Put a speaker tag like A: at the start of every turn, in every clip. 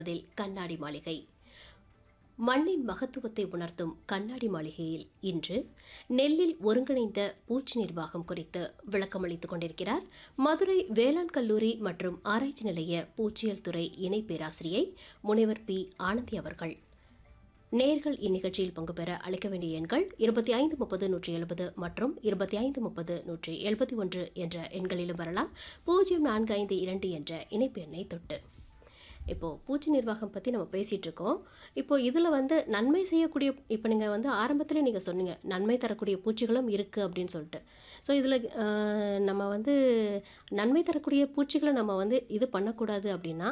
A: அதில் கண்ணாடி மாளிகை மண்ணின் மகத்துவத்தை உணர்த்தும் கண்ணாடி மாளிகையில் இன்று நெல்லில் ஒருங்கிணைந்த பூச்சி நிர்வாகம் குறித்து விளக்கமளித்துக் கொண்டிருக்கிறார் மதுரை வேளாண் கல்லூரி மற்றும் ஆராய்ச்சி நிலைய பூச்சியல் துறை இணை பேராசிரியை முனைவர் பி ஆனந்தி அவர்கள் நேர்கள் இந்நிகழ்ச்சியில் பங்கு பெற அழைக்க வேண்டிய எண்கள் இருபத்தி ஐந்து முப்பது நூற்றி எழுபது மற்றும் இருபத்தி ஐந்து முப்பது நூற்றி எழுபத்தி ஒன்று என்ற எண்களிலும் வரலாம் பூஜ்ஜியம் நான்கு ஐந்து இரண்டு என்ற இணைப்பு எண்ணை தொட்டு இப்போ பூச்சி நிர்வாகம் பற்றி நம்ம பேசிகிட்டு இருக்கோம் இப்போ இதில் வந்து நன்மை செய்யக்கூடிய இப்போ நீங்கள் வந்து ஆரம்பத்திலே நீங்கள் சொன்னீங்க நன்மை தரக்கூடிய பூச்சிகளும் இருக்குது அப்படின்னு சொல்லிட்டு ஸோ இதில் நம்ம வந்து நன்மை தரக்கூடிய பூச்சிகளை நம்ம வந்து இது பண்ணக்கூடாது அப்படின்னா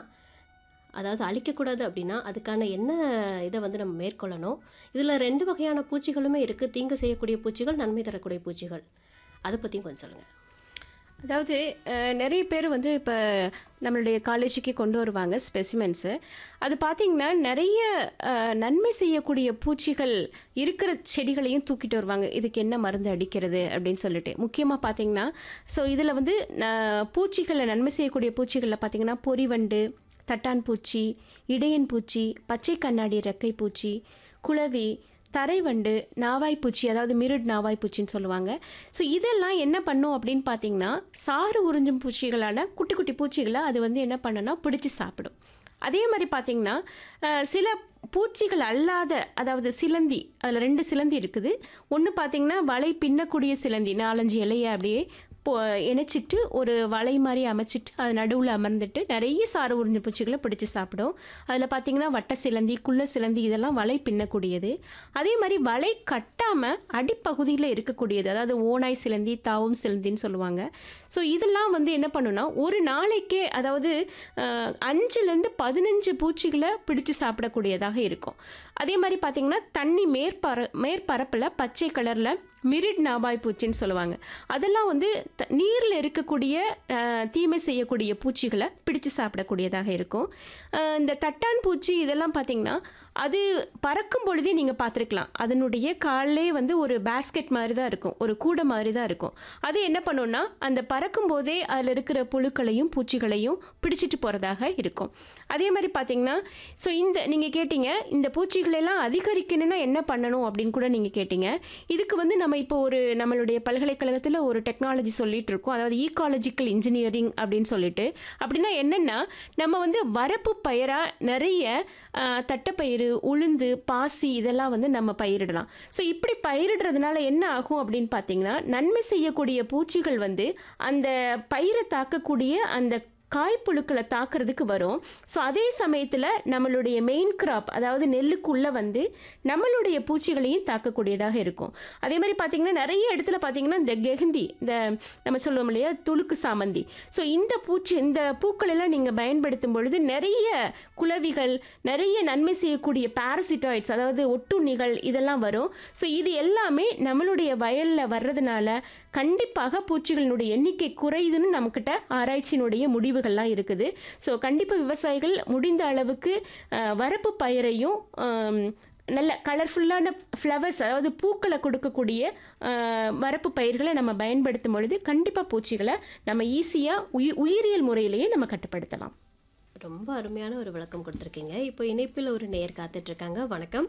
A: அதாவது அழிக்கக்கூடாது அப்படின்னா அதுக்கான என்ன இதை வந்து நம்ம மேற்கொள்ளணும் இதில் ரெண்டு வகையான பூச்சிகளுமே இருக்குது தீங்கு செய்யக்கூடிய பூச்சிகள் நன்மை தரக்கூடிய பூச்சிகள் அதை பற்றியும் கொஞ்சம் சொல்லுங்கள்
B: அதாவது அஹ், நிறைய பேர் வந்து இப்போ நம்மளுடைய காலேஜுக்கு கொண்டு வருவாங்க ஸ்பெசிமென்ஸு அது பார்த்திங்கன்னா நிறைய அஹ், நன்மை செய்யக்கூடிய பூச்சிகள் இருக்கிற செடிகளையும் தூக்கிட்டு வருவாங்க இதுக்கு என்ன மருந்து அடிக்கிறது அப்படின்னு சொல்லிட்டு முக்கியமாக பார்த்தீங்கன்னா ஸோ இதில் வந்து அஹ், பூச்சிகளை நன்மை செய்யக்கூடிய பூச்சிகளில் பார்த்தீங்கன்னா பொறிவண்டு தட்டான் பூச்சி இடையன் பூச்சி பச்சை கண்ணாடி ரெக்கை பூச்சி குளவி தரைவண்டு நாவாய்ப்பூச்சி அதாவது மிருட் நாவாய்ப்பூச்சின்னு சொல்லுவாங்க ஸோ இதெல்லாம் என்ன பண்ணும் அப்படின்னு பார்த்தீங்கன்னா சாறு உறிஞ்சும் பூச்சிகளான குட்டி குட்டி பூச்சிகளை அது வந்து என்ன பண்ணுன்னா பிடிச்சி சாப்பிடும் அதே மாதிரி பார்த்தீங்கன்னா அஹ், சில பூச்சிகள் அல்லாத அதாவது சிலந்தி அதில் ரெண்டு சிலந்தி இருக்குது ஒன்று பார்த்தீங்கன்னா வலை பின்னக்கூடிய சிலந்தி நாலஞ்சு இலையை அப்படியே போ இணைச்சிட்டு ஒரு வலை மாதிரி அமைச்சிட்டு அது நடுவில் அமர்ந்துட்டு நிறைய சாறு உறிஞ்சு பூச்சிகளை பிடிச்சி சாப்பிடும் அதில் பார்த்தீங்கன்னா வட்ட சிலந்தி குள்ள சிலந்தி இதெல்லாம் வலை பின்னக்கூடியது அதே மாதிரி வலை கட்டாமல் அடிப்பகுதியில் இருக்கக்கூடியது அதாவது ஓனாய் சிலந்தி தாவும் சிலந்தின்னு சொல்லுவாங்க ஸோ இதெல்லாம் வந்து என்ன பண்ணுன்னா ஒரு நாளைக்கே அதாவது அஹ், அஞ்சுலேருந்து பதினஞ்சு பூச்சிகளை பிடிச்சு சாப்பிடக்கூடியதாக இருக்கும் அதே மாதிரி பார்த்தீங்கன்னா தண்ணி மேற்பர மேற்பரப்பில் பச்சை கலரில் மிரிட் நாபாய் பூச்சின்னு சொல்லுவாங்க அதெல்லாம் வந்து த நீரில் இருக்கக்கூடிய அஹ், தீமை செய்யக்கூடிய பூச்சிகளை பிடிச்சு சாப்பிடக்கூடியதாக இருக்கும் அஹ், இந்த தட்டான் பூச்சி இதெல்லாம் பார்த்தீங்கன்னா அது பறக்கும் பொழுதே நீங்கள் பார்த்துருக்கலாம் அதனுடைய காலே வந்து ஒரு பேஸ்கெட் மாதிரி தான் இருக்கும் ஒரு கூடை மாதிரி தான் இருக்கும் அது என்ன பண்ணுன்னா அந்த பறக்கும் போதே அதில் இருக்கிற புழுக்களையும் பூச்சிகளையும் பிடிச்சிட்டு போகிறதாக இருக்கும் அதே மாதிரி பார்த்தீங்கன்னா ஸோ இந்த நீங்கள் கேட்டீங்க இந்த பூச்சிகளெல்லாம் அதிகரிக்கணும்னா என்ன பண்ணணும் அப்படின்னு கூட நீங்கள் கேட்டீங்க இதுக்கு வந்து நம்ம இப்போ ஒரு நம்மளுடைய பல்கலைக்கழகத்தில் ஒரு டெக்னாலஜி சொல்லிட்டு இருக்கோம் அதாவது ஈகாலஜிக்கல் இன்ஜினியரிங் அப்படின்னு சொல்லிட்டு அப்படின்னா என்னென்னா நம்ம வந்து வரப்பு பயிராக நிறைய ஆஹ், தட்டைப்பயிறு உளுந்து பாசி இதெல்லாம் வந்து நம்ம பயிரிடலாம் ஸோ இப்படி பயிரிடுறதுனால என்ன ஆகும் அப்படின்னு பார்த்தீங்கன்னா நன்மை செய்யக்கூடிய பூச்சிகள் வந்து அந்த பயிரை தாக்கக்கூடிய அந்த காய்ப்புழுக்களை தாக்குறதுக்கு வரும் ஸோ அதே சமயத்தில் நம்மளுடைய மெயின் கிராப் அதாவது நெல்லுக்குள்ளே வந்து நம்மளுடைய பூச்சிகளையும் தாக்கக்கூடியதாக இருக்கும் அதே மாதிரி பார்த்திங்கன்னா நிறைய இடத்துல பார்த்திங்கன்னா இந்த கெகுந்தி இந்த நம்ம சொல்லுவோம் இல்லையா துளுக்கு சாமந்தி ஸோ இந்த பூச்சி இந்த பூக்கள் எல்லாம் நீங்கள் பயன்படுத்தும் பொழுது நிறைய குளவிகள் நிறைய நன்மை செய்யக்கூடிய பாரசிட்டாய்ட்ஸ் அதாவது ஒட்டுண்ணிகள் இதெல்லாம் வரும் ஸோ இது எல்லாமே நம்மளுடைய வயலில் வர்றதுனால கண்டிப்பாக பூச்சிகளினுடைய எண்ணிக்கை குறையுதுன்னு நம்மக்கிட்ட ஆராய்ச்சியினுடைய முடிவுகள்லாம் இருக்குது ஸோ கண்டிப்பாக விவசாயிகள் முடிந்த அளவுக்கு அஹ், வரப்பு பயிரையும் ஆம், நல்ல கலர்ஃபுல்லான ஃப்ளவர்ஸ் அதாவது பூக்களை கொடுக்கக்கூடிய அஹ், வரப்பு பயிர்களை நம்ம பயன்படுத்தும் பொழுது கண்டிப்பாக பூச்சிகளை நம்ம ஈஸியாக உயி உயிரியல் முறையிலேயே நம்ம கட்டுப்படுத்தலாம்
A: ரொம்ப அருமையான ஒரு விளக்கம் கொடுத்துருக்கீங்க இப்போ இணைப்பில் ஒரு நேர் காத்துட்டு இருக்காங்க வணக்கம்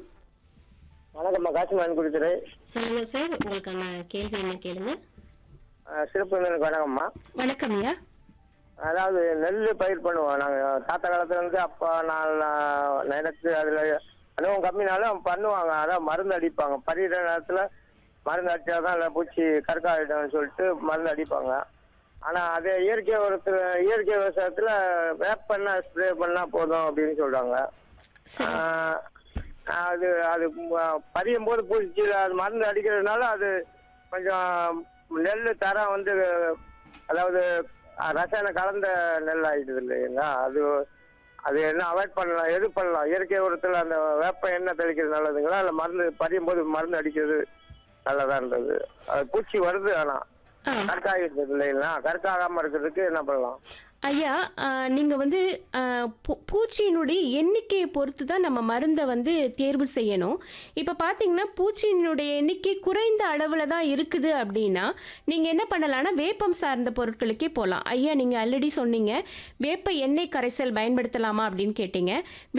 C: வணக்கம்மா காசிமான் குடித்துறை
A: சொல்லுங்க சார் உங்களுக்கான கேள்வி என்ன கேளுங்க
C: சிறப்பு விருந்தினருக்கு வணக்கம்மா
B: வணக்கம் ஐயா
C: அதாவது நெல் பயிர் பண்ணுவோம் நாங்கள் தாத்தா காலத்துல இருந்து அப்பா நான் நான் எனக்கு அதில் அனுபவம் கம்மினாலும் பண்ணுவாங்க அதான் மருந்து அடிப்பாங்க பறிகிற நேரத்தில் மருந்து அடித்தா தான் இல்லை பூச்சி கற்காயிடும்னு சொல்லிட்டு மருந்து அடிப்பாங்க ஆனால் அதே இயற்கை உரத்தில் இயற்கை விவசாயத்தில் வேப்பெண்ணெய் ஸ்ப்ரே பண்ணால் போதும் அப்படின்னு சொல்கிறாங்க
B: சரி
C: ஆஹ் அது அது ம- பதியும் போது பூச்சி அது மருந்து அடிக்கிறதுனால அது கொஞ்சம் நெல் தரம் வந்து அதாவது அஹ், ரசாயனம் கலந்த நெல் ஆயிடுது இல்லைங்களா அது அது என்ன அவாய்ட் பண்ணலாம் எது பண்ணலாம் இயற்கை உரத்தில் அந்த வேப்ப எண்ணெய் தெளிக்கிறது நல்லதுங்களா இல்லை மருந்து பதியும் போது மருந்து அடிக்கிறது நல்லதான்றது அது பூச்சி வருது ஆனால்
B: ஆ
C: கற்காகிடுது இல்லைங்களா கற்காகாமல் இருக்கிறதுக்கு என்ன பண்ணலாம்
B: ஐயா நீங்கள் வந்து அஹ், பூ- பூச்சியினுடைய எண்ணிக்கையை பொறுத்து தான் நம்ம மருந்தை வந்து தேர்வு செய்யணும் இப்போ பார்த்தீங்கன்னா பூச்சியினுடைய எண்ணிக்கை குறைந்த அளவில் தான் இருக்குது அப்படின்னா நீங்கள் என்ன பண்ணலாம்னா வேப்பம் சார்ந்த பொருட்களுக்கே போகலாம் ஐயா நீங்கள் ஆல்ரெடி சொன்னீங்க வேப்ப எண்ணெய் கரைசல் பயன்படுத்தலாமா அப்படின்னு கேட்டீங்க